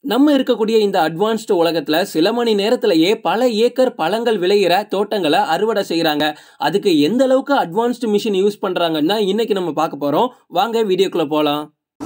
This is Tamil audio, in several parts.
நம்ம இருக்கக்கூடிய இந்த அட்வான்ஸ்டு உலகத்துல சில மணி நேரத்திலேயே பல ஏக்கர் பழங்கள் விளையிற தோட்டங்களை அறுவடை செய்யறாங்க அதுக்கு எந்த அளவுக்கு அட்வான்ஸ்டு மிஷின் யூஸ் பண்றாங்கன்னா இன்னைக்கு நம்ம பார்க்க போறோம் வாங்க வீடியோக்குள்ள போலாம்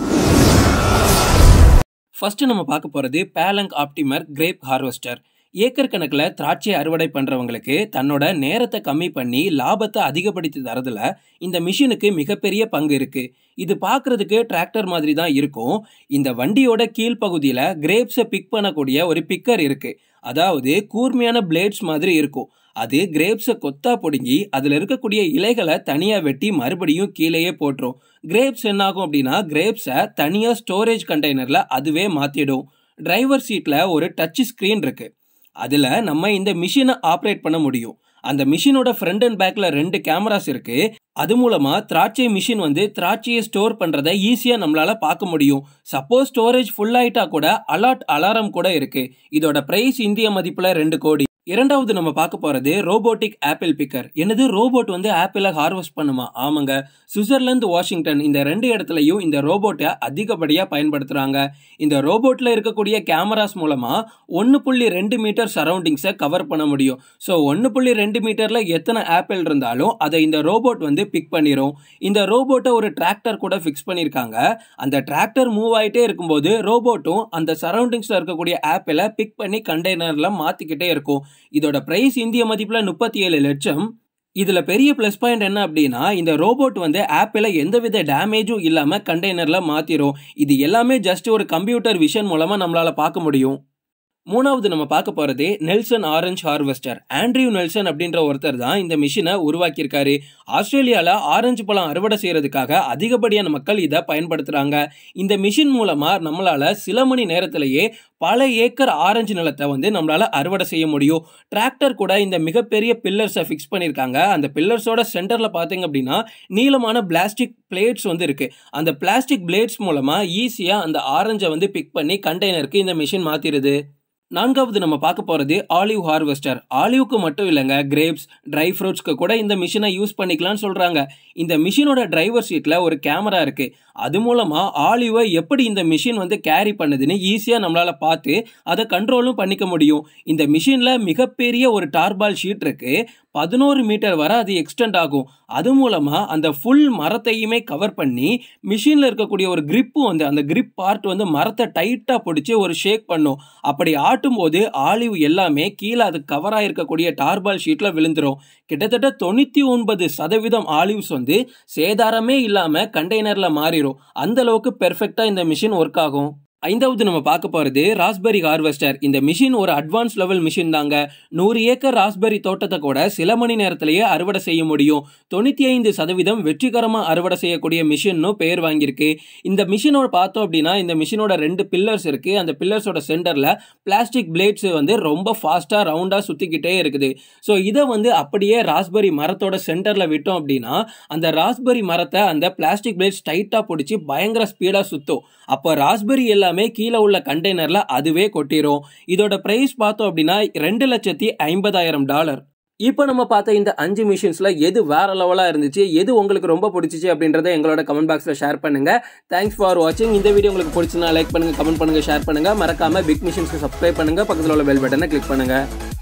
ஃபர்ஸ்ட் நம்ம பார்க்க போறது Pellenc optimum grape harvester acre கணக்கில் திராட்சை அறுவடை பண்ணுறவங்களுக்கு தன்னோட நேரத்தை கம்மி பண்ணி லாபத்தை அதிகப்படுத்தி தரதுல இந்த மிஷினுக்கு மிகப்பெரிய பங்கு இருக்கு இது பார்க்கறதுக்கு டிராக்டர் மாதிரி தான் இருக்கும் இந்த வண்டியோட கீழ்ப்பகுதியில் கிரேப்ஸை பிக் பண்ணக்கூடிய ஒரு பிக்கர் இருக்கு அதாவது கூர்மையான பிளேட்ஸ் மாதிரி இருக்கும் அது கிரேப்ஸை கொத்தா பிடுங்கி அதில் இருக்கக்கூடிய இலைகளை தனியாக வெட்டி மறுபடியும் கீழேயே போட்டுரும் கிரேப்ஸ் என்னாகும் அப்படின்னா கிரேப்ஸை தனியாக ஸ்டோரேஜ் கண்டெய்னரில் அதுவே மாற்றிடும் டிரைவர் சீட்டில் ஒரு டச் ஸ்க்ரீன் இருக்குது அதில் நம்ம இந்த மிஷினை ஆப்ரேட் பண்ண முடியும் அந்த மிஷினோட ஃப்ரண்ட் அண்ட் பேக்கில் ரெண்டு கேமராஸ் இருக்கு அது மூலமாக திராட்சை மிஷின் வந்து திராட்சையை ஸ்டோர் பண்ணுறதை ஈஸியாக நம்மளால் பார்க்க முடியும் சப்போஸ் ஸ்டோரேஜ் ஃபுல் ஆயிட்டா கூட அலர்ட் அலாரம் கூட இருக்கு இதோட ப்ரைஸ் இந்திய மதிப்பில் ரெண்டு கோடி இரண்டாவது நம்ம பார்க்க போறது ரோபோட்டிக் ஆப்பிள் பிக்கர் என்னது ரோபோட் வந்து ஆப்பிளை ஹார்வெஸ்ட் பண்ணுமா ஆமாங்க சுவிட்சர்லாந்து வாஷிங்டன் இந்த ரெண்டு இடத்துலையும் இந்த ரோபோட்டை அதிகப்படியாக பயன்படுத்துகிறாங்க இந்த ரோபோட்டில் இருக்கக்கூடிய கேமராஸ் மூலமாக ஒன்று புள்ளி ரெண்டு மீட்டர் சரௌண்டிங்ஸை கவர் பண்ண முடியும் ஸோ ஒன்று புள்ளி ரெண்டு மீட்டரில் எத்தனை ஆப்பிள் இருந்தாலும் அதை இந்த ரோபோட் வந்து பிக் பண்ணிடும் இந்த ரோபோட்டை ஒரு டிராக்டர் கூட ஃபிக்ஸ் பண்ணியிருக்காங்க அந்த டிராக்டர் மூவ் ஆகிட்டே இருக்கும்போது ரோபோட்டும் அந்த சரௌண்டிங்ஸில் இருக்கக்கூடிய ஆப்பிளை பிக் பண்ணி கண்டெய்னரில் மாற்றிக்கிட்டே இருக்கும் இதோட பிரைஸ் இந்திய மதிப்பில் முப்பத்தி ஏழு லட்சம் இதில் பெரிய ப்ளஸ் பாயிண்ட் என்ன அப்படின்னா இந்த ரோபோட் வந்து ஆப்பில் எந்தவித டேமேஜும் இல்லாமல் கண்டெய்னரில் மாற்றிடும் இது எல்லாமே ஜஸ்ட் ஒரு கம்ப்யூட்டர் விஷன் மூலமாக நம்மளால் பார்க்க முடியும் மூணாவது நம்ம பார்க்க போகிறது Nelson orange harvester Andrew Nelson அப்படின்ற ஒருத்தர் தான் இந்த மிஷினை உருவாக்கியிருக்காரு ஆஸ்திரேலியாவில் ஆரஞ்சு பழம் அறுவடை செய்கிறதுக்காக அதிகப்படியான மக்கள் இதை பயன்படுத்துகிறாங்க இந்த மிஷின் மூலமாக நம்மளால் சில மணி நேரத்திலேயே பல ஏக்கர் ஆரஞ்சு நிலத்தை வந்து நம்மளால் அறுவடை செய்ய முடியும் டிராக்டர் கூட இந்த மிகப்பெரிய பில்லர்ஸை ஃபிக்ஸ் பண்ணியிருக்காங்க அந்த பில்லர்ஸோட சென்டரில் பார்த்தீங்க அப்படின்னா நீளமான பிளாஸ்டிக் பிளேட்ஸ் வந்து இருக்குது அந்த பிளாஸ்டிக் பிளேட்ஸ் மூலமாக ஈஸியாக அந்த ஆரஞ்சை வந்து பிக் பண்ணி கண்டெய்னருக்கு இந்த மிஷின் மாற்றிடுது நான்காவது நம்ம பார்க்க போகிறது ஆலிவ் ஹார்வெஸ்டர் ஆலிவ்க்கு மட்டும் இல்லைங்க கிரேப்ஸ் ட்ரை ஃப்ரூட்ஸ்க்கு கூட இந்த மிஷினை யூஸ் பண்ணிக்கலாம்னு சொல்கிறாங்க இந்த மிஷினோட டிரைவர் சீட்டில் ஒரு கேமரா இருக்குது அது மூலமாக ஆலிவை எப்படி இந்த மிஷின் வந்து கேரி பண்ணுதுன்னு ஈஸியாக நம்மளால் பார்த்து அதை கண்ட்ரோலும் பண்ணிக்க முடியும் இந்த மிஷினில் மிகப்பெரிய ஒரு டார்பால் ஷீட் இருக்குது பதினோரு மீட்டர் வரை அது எக்ஸ்டெண்ட் ஆகும் அது மூலமாக அந்த ஃபுல் மரத்தையுமே கவர் பண்ணி மிஷினில் இருக்கக்கூடிய ஒரு கிரிப்பு வந்து அந்த கிரிப் பார்ட் வந்து மரத்தை டைட்டாக பிடிச்சி ஒரு ஷேக் பண்ணும் அப்படி ஆட்டும் போது ஆலிவ் எல்லாமே கீழே அது கவர் ஆகிருக்கக்கூடிய டார்பால் ஷீட்டில் விழுந்துரும் கிட்டத்தட்ட தொண்ணூற்றி ஒன்பது சதவீதம் ஆலிவ்ஸ் வந்து சேதாரமே இல்லாமல் கண்டெய்னரில் மாறிடும் அந்த அளவுக்கு பெர்ஃபெக்டாக இந்த மிஷின் ஒர்க் ஆகும் ஐந்தாவது நம்ம பார்க்க போகிறது ராஸ்பெரி ஹார்வெஸ்டர் இந்த மிஷின் ஒரு அட்வான்ஸ் லெவல் மிஷின் தாங்க நூறு ஏக்கர் ராஸ்பெரி தோட்டத்தை கூட சில மணி நேரத்திலேயே அறுவடை செய்ய முடியும் தொண்ணூற்றி ஐந்து சதவீதம் வெற்றிகரமாக அறுவடை செய்யக்கூடிய மிஷின்னு பெயர் வாங்கியிருக்கு இந்த மிஷினோட பார்த்தோம் அப்படின்னா இந்த மிஷினோட ரெண்டு பில்லர்ஸ் இருக்குது அந்த பில்லர்ஸோட சென்டரில் பிளாஸ்டிக் பிளேட்ஸ் வந்து ரொம்ப ஃபாஸ்ட்டாக ரவுண்டாக சுற்றிக்கிட்டே இருக்குது ஸோ இதை வந்து அப்படியே ராஸ்பெரி மரத்தோட சென்டரில் விட்டோம் அப்படின்னா அந்த ராஸ்பெரி மரத்தை அந்த பிளாஸ்டிக் பிளேட்ஸ் டைட்டாக பிடிச்சி பயங்கர ஸ்பீடாக சுற்றும் அப்போ ராஸ்பெரி எல்லாமே கீழே உள்ள கண்டெய்னரில் அதுவே கொட்டிரும் இதோட ப்ரைஸ் பார்த்தோம் அப்படின்னா ரெண்டு லட்சத்தி ஐம்பதாயிரம் டாலர் இப்போ நம்ம பார்த்த இந்த அஞ்சு மிஷின்ஸில் எது வேற லெவலாக இருந்துச்சு எது உங்களுக்கு ரொம்ப பிடிச்சிச்சு அப்படின்றத எங்களோட கமெண்ட் பாக்ஸில் ஷேர் பண்ணுங்க தேங்க்ஸ் ஃபார் வாட்சிங் இந்த வீடியோ உங்களுக்கு பிடிச்சினா லைக் பண்ணுங்க கமெண்ட் பண்ணுங்க ஷேர் பண்ணுங்க மறக்காம பிக் மிஷின்ஸ்க்கு சப்ஸ்கிரைப் பண்ணுங்க பக்கத்தில் உள்ள பெல் பட்டனை கிளிக் பண்ணுங்க